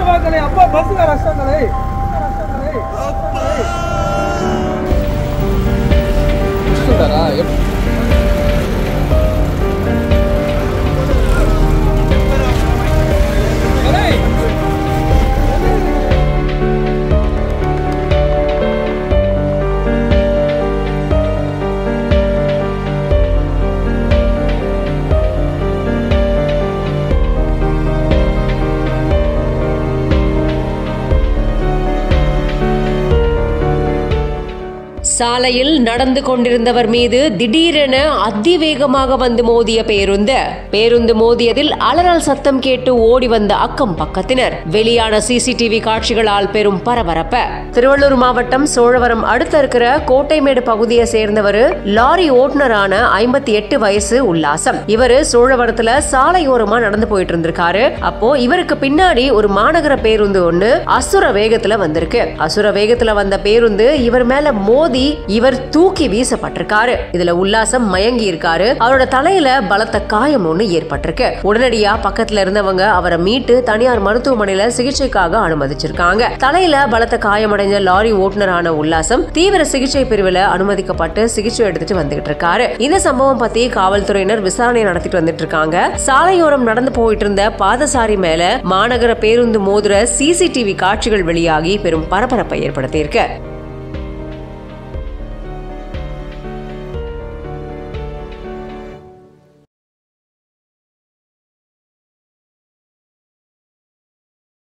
வாங்களே அப்பா பஸ்ஸுங்க ரஷ்டங்களே ரஷ்டங்களே చూస్తుంటారా ఎప్- சாலையில் நடந்து கொண்டிருந்தவர் மீது திடீரென அதிவேகமாக வந்து மோதிய பேருந்து பேருந்து மோதியதில் அலறல் சத்தம் கேட்டு ஓடி வந்த அக்கம் பக்கத்தினர் வெளியான சிசிடிவி காட்சிகளால் பெரும் பரபரப்ப திருவள்ளூர் மாவட்டம் சோழவரம் அடுத்த இருக்கிற கோட்டைமேடு பகுதியை சேர்ந்தவர் லாரி ஓட்டுநரான ஐம்பத்தி எட்டு வயசு உல்லாசம் இவரு சோழவரத்துல சாலையோரமா நடந்து போயிட்டு இருந்திருக்காரு அப்போ இவருக்கு பின்னாடி ஒரு மாநகர பேருந்து ஒண்ணு அசுர வேகத்துல வந்திருக்கு அசுர வேகத்துல வந்த பேருந்து இவர் மேல மோதி இவர் தூக்கி வீசப்பட்டிருக்காரு இதுல உல்லாசம் மயங்கி இருக்காரு அவரோட தலையில பலத்த காயம் ஒண்ணு ஏற்பட்டிருக்கு உடனடியா பக்கத்துல இருந்தவங்க அவரை மீட்டு தனியார் மருத்துவமனையில சிகிச்சைக்காக அனுமதிச்சிருக்காங்க தலையில பலத்த காயமடைஞ்ச லாரி ஓட்டுநரான உல்லாசம் தீவிர சிகிச்சை பிரிவுல அனுமதிக்கப்பட்டு சிகிச்சை எடுத்துட்டு வந்துகிட்டு இருக்காரு இந்த சம்பவம் பத்தி காவல்துறையினர் விசாரணை நடத்திட்டு வந்துட்டு இருக்காங்க சாலையோரம் நடந்து போயிட்டு இருந்த பாதசாரி மேல மாநகர பேருந்து மோதுற சிசிடிவி காட்சிகள் வெளியாகி பெரும் பரபரப்பை ஏற்படுத்தியிருக்கு